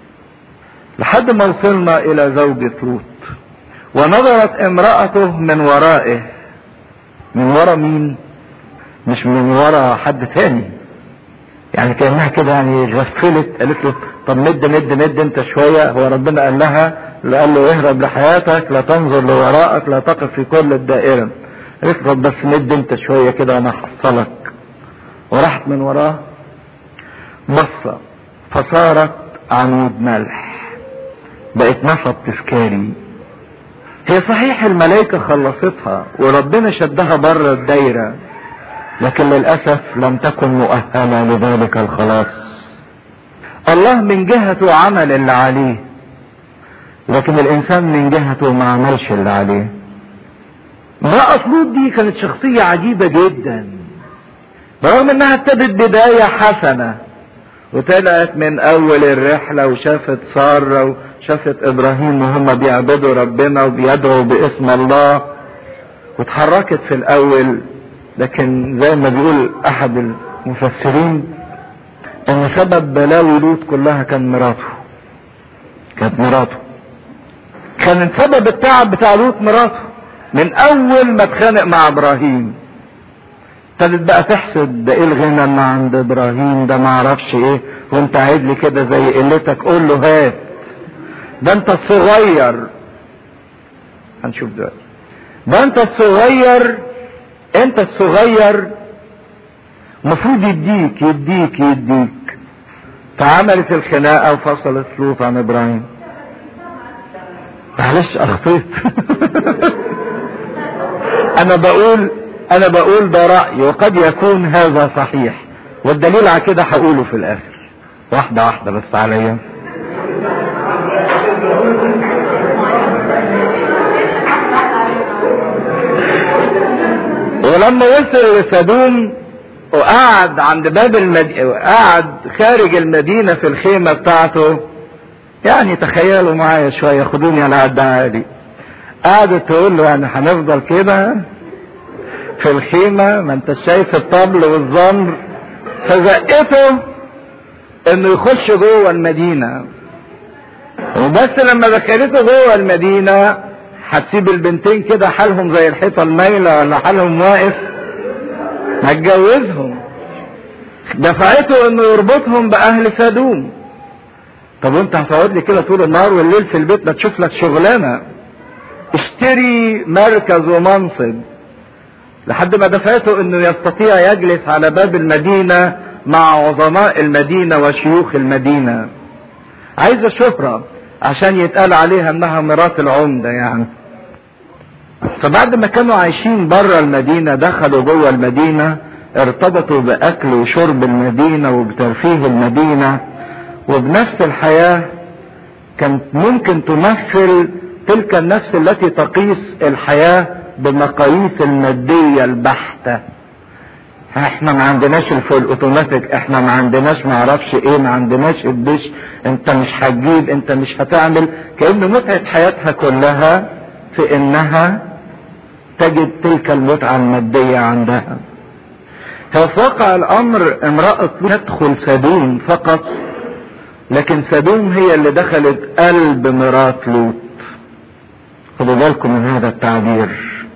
لحد ما وصلنا الى زوجة لوط ونظرت امرأته من ورائه من ورا مين مش من ورا حد تاني يعني كانها كده يعني غفلت قالت له طب مد مد مد انت شويه هو ربنا قال لها قال له اهرب لحياتك لا تنظر لورائك لا تقف في كل الدائره قالت له بس مد انت شويه كده وانا هحصلك وراحت من وراه بصه فصارت عنود ملح بقت نفط تذكاري هي صحيح الملائكة خلصتها وربنا شدها بره الدايرة لكن للأسف لم تكن مؤهلة لذلك الخلاص الله من جهته عمل اللي عليه لكن الإنسان من جهته ما عملش اللي عليه امرأة لوط دي كانت شخصية عجيبة جدا برغم انها ابتدت بداية حسنة وطلعت من اول الرحلة وشافت سارة وشافت ابراهيم وهم بيعبدوا ربنا وبيدعوا باسم الله واتحركت في الاول لكن زي ما بيقول احد المفسرين ان سبب بلاوي لوط كلها كان مراته كانت مراته كان سبب التعب بتاع لوط مراته من اول ما اتخانق مع ابراهيم ابتدت بقى تحسد ده ايه الغنى اللي عند ابراهيم ده ما اعرفش ايه وانت قاعد لي كده زي قلتك قول له هات ده انت الصغير هنشوف دلوقتي ده انت الصغير انت الصغير المفروض يديك يديك يديك فعملت الخناقه وفصلت لوط عن ابراهيم معلش اخطيت انا بقول انا بقول ده رأي وقد يكون هذا صحيح والدليل على كده هقوله في الاخر واحدة واحدة بس عليا ولما وصل لسدوم وقعد عند باب المدينة وقعد خارج المدينة في الخيمة بتاعته يعني تخيلوا معايا شوية خدوني على قد عادي قعدت تقول له يعني هنفضل كده في الخيمة ما انت شايف الطبل والزمر فزقته انه يخش جوه المدينة وبس لما دخلته جوه المدينة هتسيب البنتين كده حالهم زي الحيطة المايلة ولا حالهم واقف هتجوزهم دفعته انه يربطهم باهل سدوم طب وانت هتقعد لي كده طول النهار والليل في البيت ما تشوف لك شغلانه اشتري مركز ومنصب لحد ما دفعته انه يستطيع يجلس على باب المدينة مع عظماء المدينة وشيوخ المدينة عايزة شهرة عشان يتقال عليها انها مرات العمدة يعني فبعد ما كانوا عايشين بره المدينة دخلوا جوه المدينة ارتبطوا باكل وشرب المدينة وبترفيه المدينة وبنفس الحياة كانت ممكن تمثل تلك النفس التي تقيس الحياة بمقاييس المادية البحتة احنا ما عندناش الفول اوتوماتيك احنا ما عندناش ما اعرفش ايه ما عندناش الدش انت مش هتجيب انت مش هتعمل كأن متعة حياتها كلها في انها تجد تلك المتعة المادية عندها هو في واقع الامر امرأة تدخل سدوم فقط لكن سدوم هي اللي دخلت قلب مرات لوط خدوا بالكم من هذا التعبير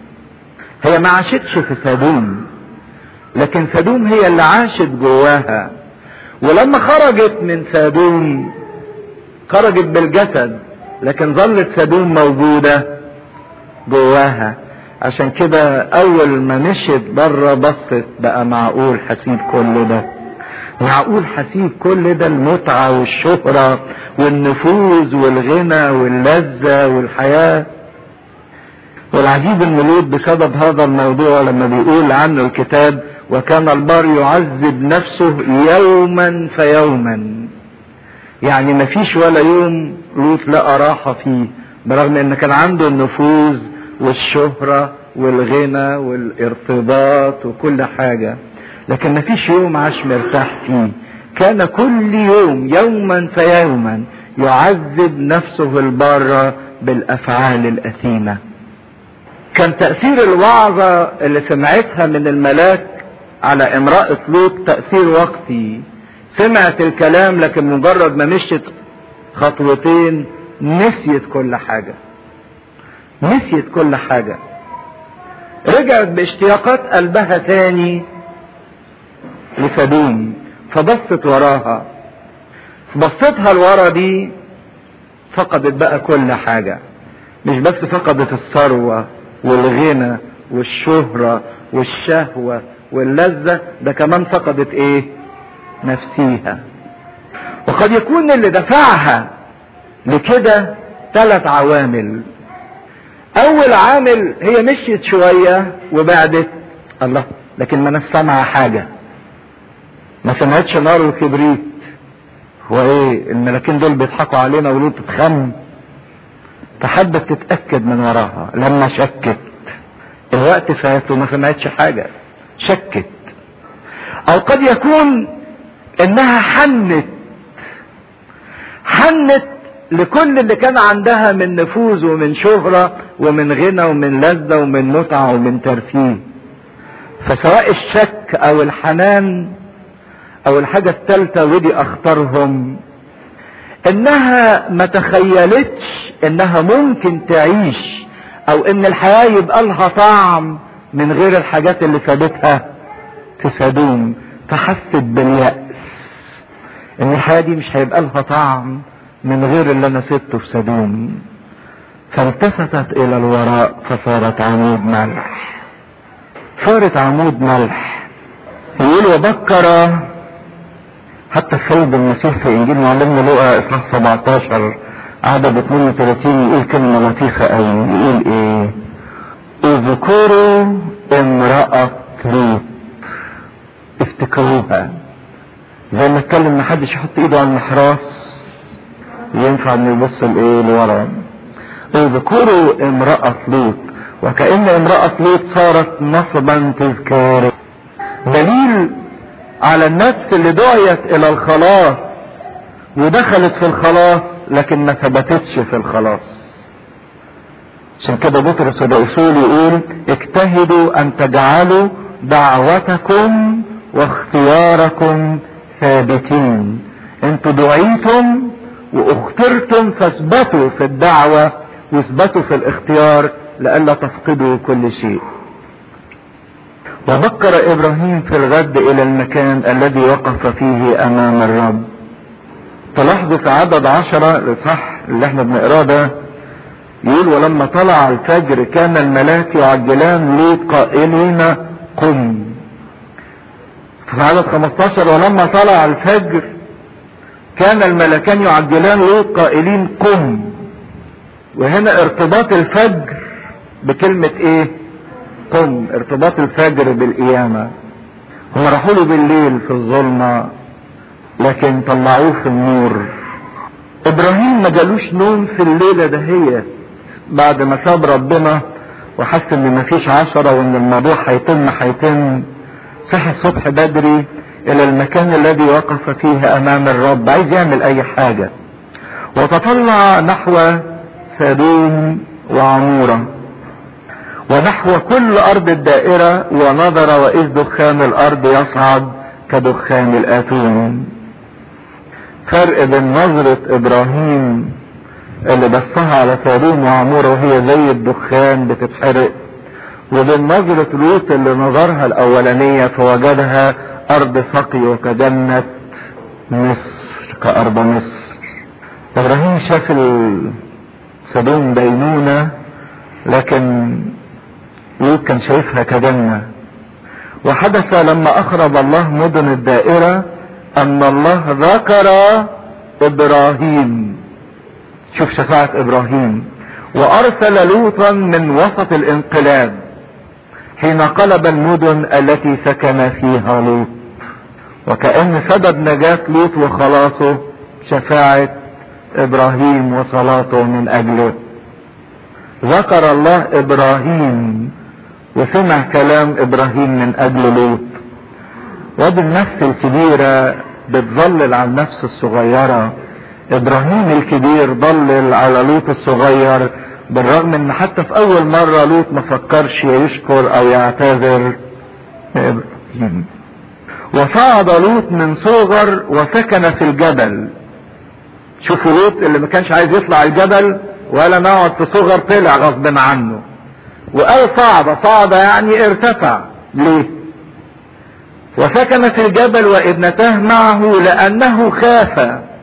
هي ما عاشتش في سدوم لكن سدوم هي اللي عاشت جواها ولما خرجت من سدوم خرجت بالجسد لكن ظلت سدوم موجودة جواها عشان كده اول ما مشيت بره بصت بقى معقول هسيب كل ده معقول هسيب كل ده المتعة والشهرة والنفوذ والغنى واللذة والحياة والعجيب ان لوط بسبب هذا الموضوع لما بيقول عنه الكتاب وكان البار يعذب نفسه يوما فيوما يعني ما فيش ولا يوم لوط لقى راحة فيه برغم ان كان عنده النفوذ والشهرة والغنى والارتباط وكل حاجة لكن ما فيش يوم عاش مرتاح فيه كان كل يوم يوما فيوما يعذب نفسه البارة بالافعال الاثيمه كان تأثير الوعظة اللي سمعتها من الملاك على امرأة لوط تأثير وقتي سمعت الكلام لكن مجرد ما مشيت خطوتين نسيت كل حاجة نسيت كل حاجة رجعت باشتياقات قلبها تاني لسدوم فبصت وراها بصتها لورا دي فقدت بقى كل حاجة مش بس فقدت الثروة والغنى والشهرة والشهوة واللذة ده كمان فقدت ايه نفسيها وقد يكون اللي دفعها لكده ثلاث عوامل اول عامل هي مشيت شوية وبعدت الله لكن ما سامعة حاجة ما سمعتش نار الكبريت هو ايه الملاكين دول بيضحكوا علينا وليه تتخم فحبت تتأكد من وراها لما شكت الوقت فات وما سمعتش حاجة شكت او قد يكون انها حنت حنت لكل اللي كان عندها من نفوذ ومن شهرة ومن غنى ومن لذة ومن متعة ومن ترفيه فسواء الشك او الحنان او الحاجة الثالثة ودي اختارهم انها ما تخيلتش انها ممكن تعيش او ان الحياة يبقى لها طعم من غير الحاجات اللي سابتها في سدوم فحست باليأس ان الحياة دي مش هيبقى لها طعم من غير اللي انا سبته في سدوم فالتفتت الى الوراء فصارت عمود ملح صارت عمود ملح يقول وبكر حتى السيد المسيح في انجيل معلمنا لقى اصحاح 17 عدد 32 يقول كلمة لطيفة قوي يقول ايه اذكروا امرأة لوط افتكروها زي ما اتكلم محدش يحط ايده على المحراس ينفع انه يبص لايه لورا اذكروا امرأة لوط وكأن امرأة لوط صارت نصبا تذكاري دليل على النفس اللي دعيت الى الخلاص ودخلت في الخلاص لكن ما ثبتتش في الخلاص عشان كده بطرس الرسول يقول اجتهدوا ان تجعلوا دعوتكم واختياركم ثابتين انتوا دعيتم واخترتم فاثبتوا في الدعوة واثبتوا في الاختيار لئلا تفقدوا كل شيء وبكر ابراهيم في الغد الى المكان الذي وقف فيه امام الرب تلاحظوا في عدد عشرة الاصحاح اللي احنا بنقراه ده يقول ولما طلع الفجر كان الملاك يعجلان لوط قائلين قم في عدد 15 ولما طلع الفجر كان الملكان يعجلان لوط قائلين قم وهنا ارتباط الفجر بكلمة ايه قم ارتباط الفجر بالقيامة هم راحوا له بالليل في الظلمة لكن طلعوه في النور ابراهيم ما جالوش نوم في الليلة دهيت بعد ما ساب ربنا وحس ان مفيش عشرة وان الموضوع هيتم هيتم صحي الصبح بدري الى المكان الذي وقف فيه امام الرب عايز يعمل اي حاجة وتطلع نحو سدوم وعمورة ونحو كل ارض الدائرة ونظر واذ دخان الارض يصعد كدخان الاتون فرق بين نظرة ابراهيم اللي بصها على سدوم وعمورة وهي زي الدخان بتتحرق وبين نظرة لوط اللي نظرها الاولانية فوجدها ارض سقي وكجنة مصر كارض مصر ابراهيم شاف سدوم دينونة لكن لوط كان شايفها كجنة وحدث لما اخرب الله مدن الدائرة ان الله ذكر ابراهيم شوف شفاعة ابراهيم وارسل لوطا من وسط الانقلاب حين قلب المدن التي سكن فيها لوط وكأن سبب نجاة لوط وخلاصه شفاعة ابراهيم وصلاته من اجله ذكر الله ابراهيم وسمع كلام ابراهيم من اجل لوط وادي النفس الكبيرة بتظلل على النفس الصغيرة ابراهيم الكبير ضلل على لوط الصغير بالرغم ان حتى في اول مرة لوط ما فكرش يشكر او يعتذر ابراهيم وصعد لوط من صغر وسكن في الجبل شوفوا لوط اللي ما كانش عايز يطلع الجبل ولا نقعد في صغر طلع غصب عنه وقال صعد صعد يعني ارتفع ليه وسكن في الجبل وابنته معه لانه خاف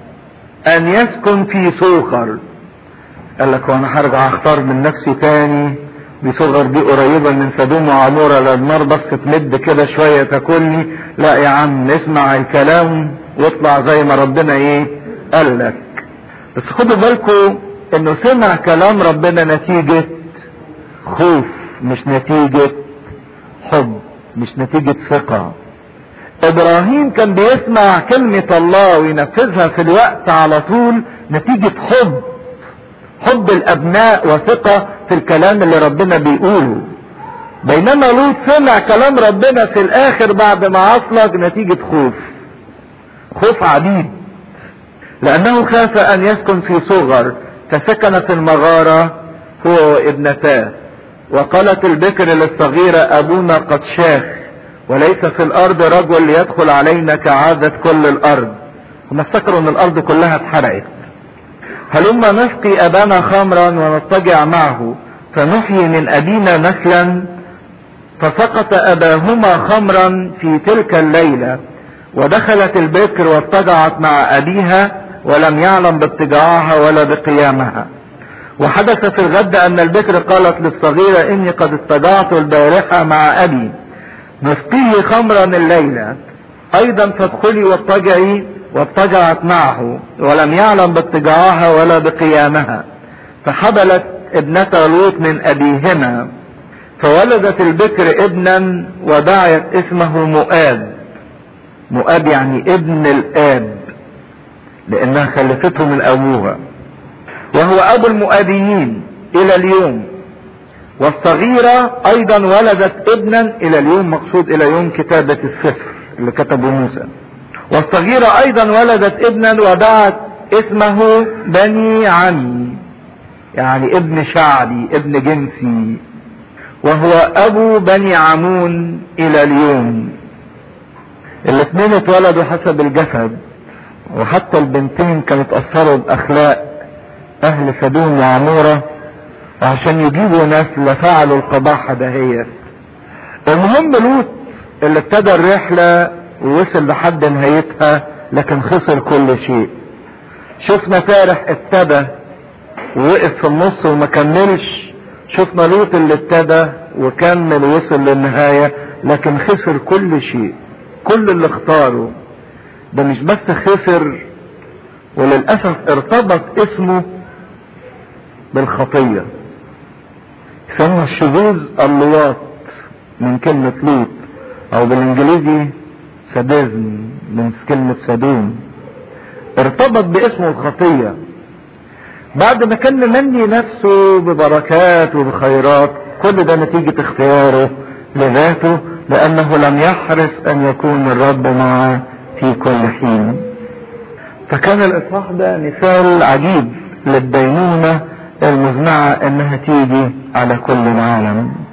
ان يسكن في صوخر قال لك وانا هرجع اختار من نفسي تاني دي صغر دي قريبة من سدوم وعمورة للنار بس تمد كده شوية تاكلني لا يا عم اسمع الكلام واطلع زي ما ربنا ايه قال لك بس خدوا بالكم انه سمع كلام ربنا نتيجة خوف مش نتيجة حب مش نتيجة ثقة ابراهيم كان بيسمع كلمة الله وينفذها في الوقت على طول نتيجة حب حب الابناء وثقة في الكلام اللي ربنا بيقوله بينما لوط سمع كلام ربنا في الاخر بعد ما عصلك نتيجة خوف خوف عديد لانه خاف ان يسكن في صغر فسكن في المغارة هو وابنتاه وقالت البكر للصغيرة ابونا قد شاخ وليس في الارض رجل يدخل علينا كعادة كل الارض هم افتكروا ان الارض كلها اتحرقت هلما نسقي ابانا خمرا ونضطجع معه فنحيي من ابينا نسلا فسقط اباهما خمرا في تلك الليلة ودخلت البكر واضطجعت مع ابيها ولم يعلم باضطجاعها ولا بقيامها وحدث في الغد ان البكر قالت للصغيرة اني قد اضطجعت البارحة مع ابي نسقيه خمرا الليلة ايضا فادخلي واضطجعي واضطجعت معه ولم يعلم باضطجاعها ولا بقيامها فحبلت ابنة لوط من ابيهما فولدت البكر ابنا ودعت اسمه مؤاب مؤاب يعني ابن الاب لانها خلفته من ابوها وهو ابو المؤابيين الى اليوم والصغيرة ايضا ولدت ابنا الى اليوم مقصود الى يوم كتابة السفر اللي كتبه موسى والصغيرة ايضا ولدت ابنا ودعت اسمه بني عمي يعني ابن شعبي ابن جنسي وهو ابو بني عمون الى اليوم الاثنين اتولدوا حسب الجسد وحتى البنتين كانوا اتأثروا باخلاق اهل سدوم وعمورة وعشان يجيبوا نسل فعلوا القباحة دهيت المهم لوط اللي ابتدى الرحلة ووصل لحد نهايتها لكن خسر كل شيء شفنا فارح ابتدى ووقف في النص وما كملش شفنا لوط اللي ابتدى وكمل وصل للنهاية لكن خسر كل شيء كل اللي اختاره ده مش بس خسر وللأسف ارتبط اسمه بالخطية يسمى الشذوذ اللواط من كلمة لوط او بالانجليزي ساديزم من كلمة سادوم ارتبط باسمه الخطية بعد ما كان ممني نفسه ببركات وبخيرات كل ده نتيجة اختياره لذاته لأنه لم يحرص أن يكون الرب معه في كل حين فكان الإصحاح ده مثال عجيب للدينونة المزمعة انها تيجي على كل العالم